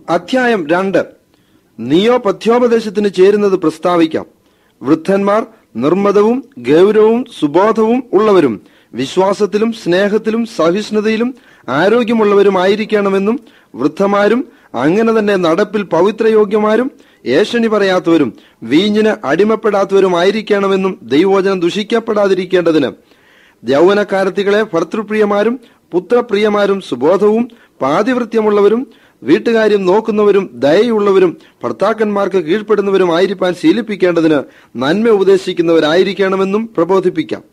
അധ്യായം രണ്ട് നീയോ പഥ്യോപദേശത്തിന് ചേരുന്നത് പ്രസ്താവിക്കാം വൃദ്ധന്മാർ നിർമ്മതവും ഗൗരവവും സുബോധവും ഉള്ളവരും വിശ്വാസത്തിലും സ്നേഹത്തിലും സഹിഷ്ണുതയിലും ആരോഗ്യമുള്ളവരുമായിരിക്കണമെന്നും വൃദ്ധമാരും അങ്ങനെ തന്നെ നടപ്പിൽ പവിത്രയോഗ്യമാരും ഏഷണി പറയാത്തവരും വീഞ്ഞിന് അടിമപ്പെടാത്തവരുമായിരിക്കണമെന്നും ദൈവവചനം ദുഷിക്കപ്പെടാതിരിക്കേണ്ടതിന് യൗവനക്കാരത്തികളെ ഭർത്തൃപ്രിയമാരും പുത്രപ്രിയമാരും സുബോധവും പാതിവൃത്യമുള്ളവരും വീട്ടുകാര്യം നോക്കുന്നവരും ദയയുള്ളവരും ഭർത്താക്കന്മാർക്ക് കീഴ്പ്പെടുന്നവരുമായിരിക്കാൻ ശീലിപ്പിക്കേണ്ടതിന് നന്മ ഉപദേശിക്കുന്നവരായിരിക്കണമെന്നും പ്രബോധിപ്പിക്കാം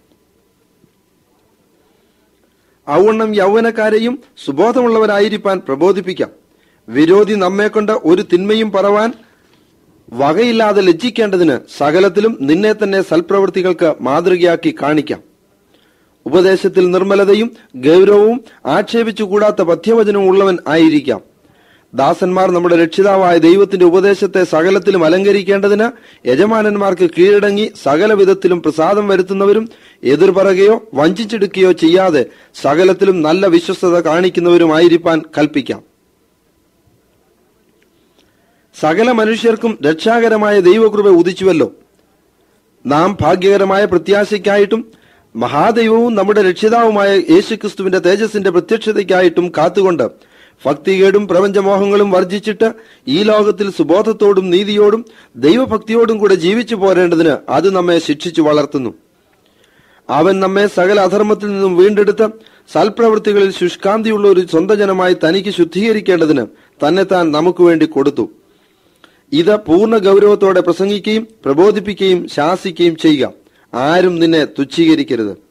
ഔവണ്ണം യൗവനക്കാരെയും സുബോധമുള്ളവരായിരിക്കാൻ പ്രബോധിപ്പിക്കാം വിരോധി നമ്മെക്കൊണ്ട് ഒരു തിന്മയും പറവാൻ വകയില്ലാതെ ലജ്ജിക്കേണ്ടതിന് സകലത്തിലും നിന്നെ തന്നെ സൽപ്രവൃത്തികൾക്ക് മാതൃകയാക്കി കാണിക്കാം ഉപദേശത്തിൽ നിർമ്മലതയും ഗൗരവവും ആക്ഷേപിച്ചുകൂടാത്ത പഥ്യവചനവും ഉള്ളവൻ ആയിരിക്കാം ദാസന്മാർ നമ്മുടെ രക്ഷിതാവായ ദൈവത്തിന്റെ ഉപദേശത്തെ സകലത്തിലും അലങ്കരിക്കേണ്ടതിന് യജമാനന്മാർക്ക് കീഴടങ്ങി സകല വിധത്തിലും പ്രസാദം വരുത്തുന്നവരും എതിർപറകയോ വഞ്ചിച്ചെടുക്കുകയോ ചെയ്യാതെ സകലത്തിലും നല്ല വിശ്വസ്തത കാണിക്കുന്നവരുമായിരിക്കാൻ കൽപ്പിക്കാം സകല മനുഷ്യർക്കും രക്ഷാകരമായ ദൈവകൃപ ഉദിച്ചുവല്ലോ നാം ഭാഗ്യകരമായ പ്രത്യാശയ്ക്കായിട്ടും മഹാദൈവവും നമ്മുടെ രക്ഷിതാവുമായ യേശുക്രിസ്തുവിന്റെ തേജസ്സിന്റെ പ്രത്യക്ഷതയ്ക്കായിട്ടും കാത്തുകൊണ്ട് ഭക്തികേടും പ്രപഞ്ചമോഹങ്ങളും വർജിച്ചിട്ട് ഈ ലോകത്തിൽ സുബോധത്തോടും നീതിയോടും ദൈവഭക്തിയോടും കൂടെ ജീവിച്ചു പോരേണ്ടതിന് അത് നമ്മെ ശിക്ഷിച്ചു വളർത്തുന്നു അവൻ നമ്മെ സകല അധർമ്മത്തിൽ നിന്നും വീണ്ടെടുത്ത് സൽപ്രവൃത്തികളിൽ ശുഷ്കാന്തിയുള്ള ഒരു സ്വന്തം ജനമായി തനിക്ക് ശുദ്ധീകരിക്കേണ്ടതിന് തന്നെ താൻ നമുക്ക് വേണ്ടി കൊടുത്തു ഇത് പൂർണ്ണ ഗൗരവത്തോടെ പ്രസംഗിക്കുകയും പ്രബോധിപ്പിക്കുകയും ശാസിക്കുകയും ചെയ്യുക ആരും നിന്നെ തുച്ഛീകരിക്കരുത്